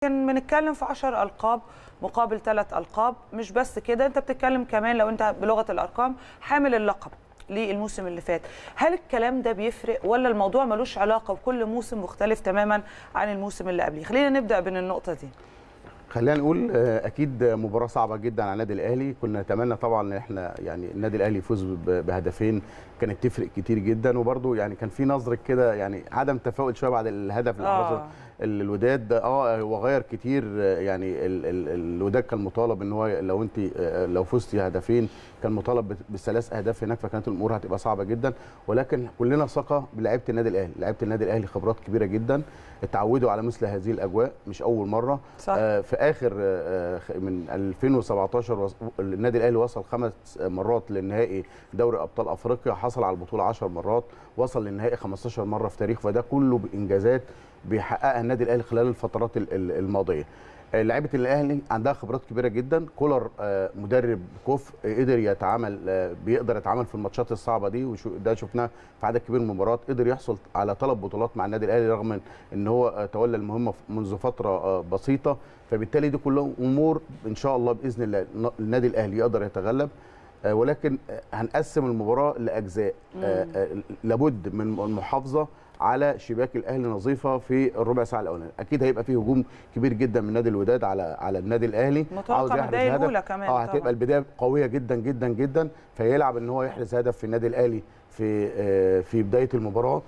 كان بنتكلم في 10 القاب مقابل ثلاث القاب مش بس كده انت بتتكلم كمان لو انت بلغه الارقام حامل اللقب للموسم اللي فات هل الكلام ده بيفرق ولا الموضوع ملوش علاقه وكل موسم مختلف تماما عن الموسم اللي قبليه خلينا نبدا من النقطه دي خلينا نقول آه، اكيد مباراه صعبه جدا على النادي الاهلي كنا نتمنى طبعا ان احنا يعني النادي الاهلي يفوز ب- بهدفين كانت تفرق كتير جدا وبرده يعني كان في نظره كده يعني عدم تفاؤل شويه بعد الهدف اللي آه. حصل الوداد ده اه هو غير كتير آه، يعني ال- ال- الوداد كان مطالب ان هو لو انت آه، لو فزتي هدفين كان مطالب بت- بالثلاث اهداف هناك فكانت الامور هتبقى صعبه جدا ولكن كلنا ثقه بلعيبه النادي الاهلي لعيبه النادي الاهلي خبرات كبيره جدا اتعودوا على مثل هذه الاجواء مش اول مره صح. آه، في اخر آه، آه، من 2017 وص- النادي الاهلي وصل خمس مرات للنهائي دوري ابطال افريقيا حصل على البطوله 10 مرات وصل للنهائي 15 مره في تاريخه فده كله بانجازات بيحققها النادي الاهلي خلال الفترات ال- ال- الماضيه آه، لعيبه الاهلي عندها خبرات كبيره جدا كولر آه، مدرب كفء آه، قدر يتعامل آه، بيقدر يتعامل في الماتشات الصعبه دي وده شفناه في عدد كبير من المباريات قدر يحصل على ثلاث بطولات مع النادي الاهلي رغم ان هو آه، تولى المهمه منذ فتره آه، بسيطه فبالتالي دي كلها امور ان شاء الله باذن الله ن- النادي الاهلي يقدر يتغلب آه، ولكن آه، هنقسم المباراه لاجزاء آه، آه، لابد من المحافظه على شباك الاهلي نظيفه في الربع ساعه الاولانيه اكيد هيبقى فيه هجوم كبير جدا من نادي الوداد على على النادي الاهلي متوقع عاوز من يحرز الدقايق هدف. الأولى كمان اه طبعاً. هتبقى البدايه قويه جدا جدا جدا فيلعب ان هو يحرز هدف في النادي الاهلي في آه، في بدايه المباراه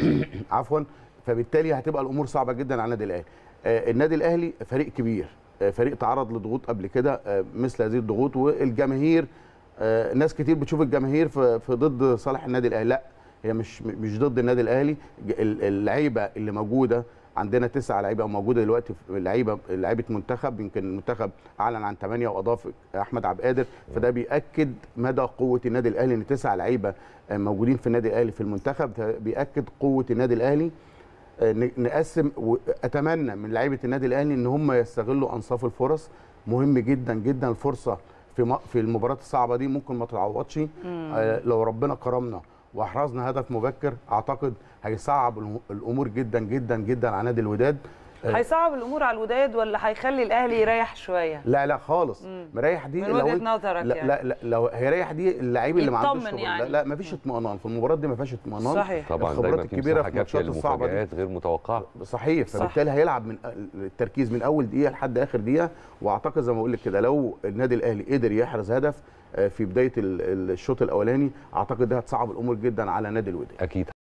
عفوا فبالتالي هتبقى الامور صعبه جدا على النادي الاهلي آه، النادي الاهلي فريق كبير آه، فريق تعرض لضغوط قبل كده آه، مثل هذه الضغوط والجماهير آه، ناس كتير بتشوف الجماهير في في ضد صالح النادي الاهلي لا هي مش مش ضد النادي الاهلي ج- ال- اللعيبه اللي موجوده عندنا تسع لعيبه موجوده دلوقتي في لعيبه لعيبه منتخب يمكن المنتخب اعلن عن ثمانيه واضاف احمد عبد القادر فده بياكد مدى قوه النادي الاهلي ان تسع لعيبه آه، موجودين في النادي الاهلي في المنتخب ده بياكد قوه النادي الاهلي آه، ن- نقسم واتمنى من لعيبه النادي الاهلي ان هم يستغلوا انصاف الفرص مهم جدا جدا الفرصه في م- في المباراه الصعبه دي ممكن ما تتعوضش آه، لو ربنا كرمنا واحرزنا هدف مبكر اعتقد هيصعب الم- الامور جدا جدا جدا على نادي الوداد آه، هيصعب الامور على الوداد ولا هيخلي الاهلي يريح شويه لا لا خالص مم. مريح دي من لو وجهة أنت- نظرك لا, يعني. لا لا لو هيريح دي اللعيب اللي ما عندوش يطمن شغل يعني. لا لا مفيش اطمئنان في المباراه دي ما فيهاش اطمئنان صحيح طبعا الخبرات دايما في الكبيرة مساحه في كافيه الماتشات الصعبة دي. للمفاجآت غير متوقعه صحيح صح. فبالتالي هيلعب من التركيز من اول دقيقه لحد اخر دقيقه واعتقد زي ما بقول لك كده لو النادي الاهلي قدر يحرز هدف آه، في بدايه ال- الشوط الاولاني اعتقد ده هتصعب الامور جدا على نادي الوداد اكيد